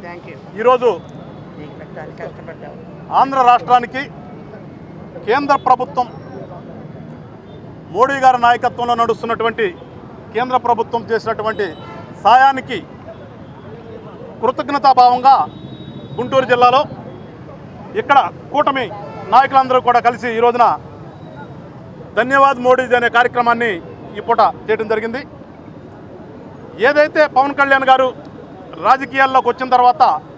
thank you ఈరోజు నీకు పెట్టాలి కష్టపడ్డావు ఆంధ్ర రాష్ట్రానికి కేంద్ర ప్రభుత్వం మోడీ గారి నాయకత్వంలో నడుస్తున్నటువంటి కేంద్ర ప్రభుత్వం చేసినటువంటి సాయానికి కృతజ్ఞతాభావంగా గుంటూరు జిల్లాలో ఇక్కడ కూటమి నాయకులందరూ కూడా కలిసి ఈ రోజున ధన్యవాద్ మోడీజీ అనే కార్యక్రమాన్ని ఈ పూట చేయడం జరిగింది ఏదైతే పవన్ కళ్యాణ్ గారు రాజకీయాల్లోకి వచ్చిన తర్వాత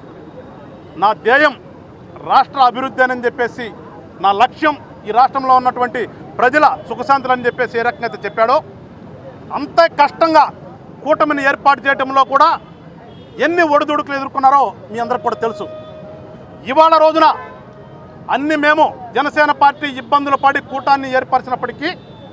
నా ధ్యేయం రాష్ట్ర అభివృద్ధి అని చెప్పేసి నా లక్ష్యం ఈ రాష్ట్రంలో ఉన్నటువంటి ప్రజల సుఖశాంతులు అని చెప్పేసి ఏ రకంగా అయితే చెప్పాడో అంతే కష్టంగా కూటమిని ఏర్పాటు చేయడంలో కూడా ఎన్ని ఒడిదుడుకులు ఎదుర్కొన్నారో మీ అందరికి కూడా తెలుసు ఇవాళ రోజున అన్ని మేము జనసేన పార్టీ ఇబ్బందులు పడి కూటాన్ని ఏర్పరిచినప్పటికీ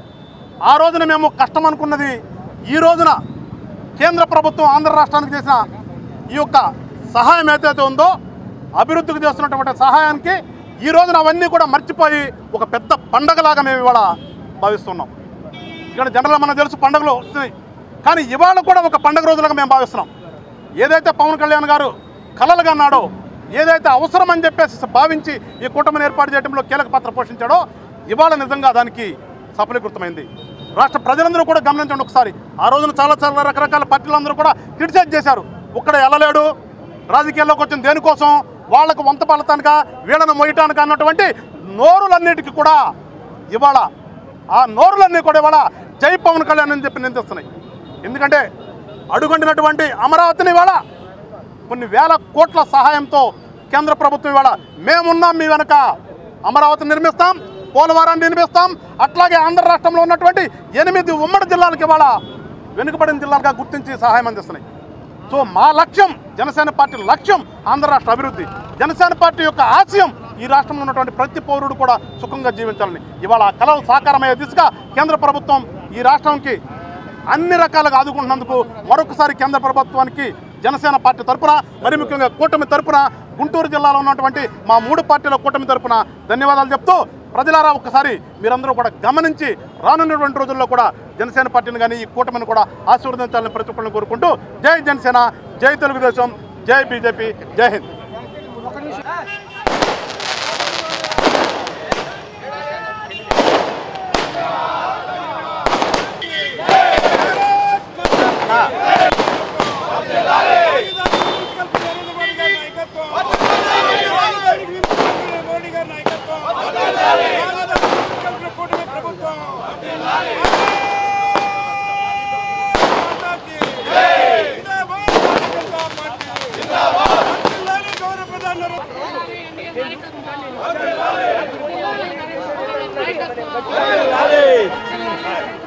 ఆ రోజున మేము కష్టం అనుకున్నది ఈ రోజున కేంద్ర ప్రభుత్వం ఆంధ్ర రాష్ట్రానికి చేసిన ఈ యొక్క సహాయం ఏదైతే ఉందో అభివృద్ధికి చేస్తున్నటువంటి సహాయానికి ఈ రోజున అవన్నీ కూడా మర్చిపోయి ఒక పెద్ద పండగలాగా మేము ఇవాళ భావిస్తున్నాం ఇక్కడ జనరల్గా మనకు తెలుసు పండుగలు వస్తున్నాయి కానీ ఇవాళ కూడా ఒక పండగ రోజులుగా మేము భావిస్తున్నాం ఏదైతే పవన్ కళ్యాణ్ గారు కలలుగా అన్నాడో ఏదైతే అవసరం అని చెప్పేసి భావించి ఈ కూటమిని ఏర్పాటు చేయడంలో కీలక పాత్ర పోషించాడో ఇవాళ నిజంగా దానికి సఫలీకృతమైంది రాష్ట్ర ప్రజలందరూ కూడా గమనించండి ఒకసారి ఆ రోజున చాలా చాలా రకరకాల పార్టీలందరూ కూడా క్రిటిసైజ్ చేశారు ఒక్కడ వెళ్ళలేడు రాజకీయాల్లోకి వచ్చిన దేనికోసం వాళ్ళకు వంత పలతానిక వీళ్ళను మొయ్యటానికి అన్నటువంటి నోరులన్నిటికీ కూడా ఇవాళ ఆ నోరులన్నీ కూడా ఇవాళ జై పవన్ కళ్యాణ్ అని చెప్పి నిందిస్తున్నాయి ఎందుకంటే అడుగంటినటువంటి అమరావతిని ఇవాళ కొన్ని వేల కోట్ల సహాయంతో కేంద్ర ప్రభుత్వం ఇవాళ మేమున్నాం మీ వెనక అమరావతి నిర్మిస్తాం పోలవరాన్ని నిర్మిస్తాం అట్లాగే ఆంధ్ర రాష్ట్రంలో ఉన్నటువంటి ఎనిమిది ఉమ్మడి జిల్లాలకు ఇవాళ వెనుకబడిన జిల్లాలుగా గుర్తించి సహాయం అందిస్తున్నాయి సో మా లక్ష్యం జనసేన పార్టీ లక్ష్యం ఆంధ్ర రాష్ట్ర అభివృద్ధి జనసేన పార్టీ యొక్క ఆశయం ఈ రాష్ట్రంలో ఉన్నటువంటి ప్రతి పౌరుడు కూడా సుఖంగా జీవించాలని ఇవాళ ఆ కళలు సాకారమయ్యే దిశగా కేంద్ర ప్రభుత్వం ఈ రాష్ట్రానికి అన్ని రకాలుగా ఆదుకుంటున్నందుకు మరొకసారి కేంద్ర ప్రభుత్వానికి జనసేన పార్టీ తరపున మరి ముఖ్యంగా కూటమి తరపున గుంటూరు జిల్లాలో ఉన్నటువంటి మా మూడు పార్టీల కూటమి తరపున ధన్యవాదాలు చెప్తూ ప్రజలారా ఒక్కసారి మీరందరూ కూడా గమనించి రానున్నటువంటి రోజుల్లో కూడా జనసేన పార్టీని కానీ ఈ కూటమిని కూడా ఆశీర్వదించాలని ప్రతి ఒక్కరిని కోరుకుంటూ జై జనసేన జై తెలుగుదేశం జై బీజేపీ జై హింద్ మోడీ గారి నాయకత్వం కూటమి ప్రభుత్వం గౌరవ ప్రధాని నాయకత్వం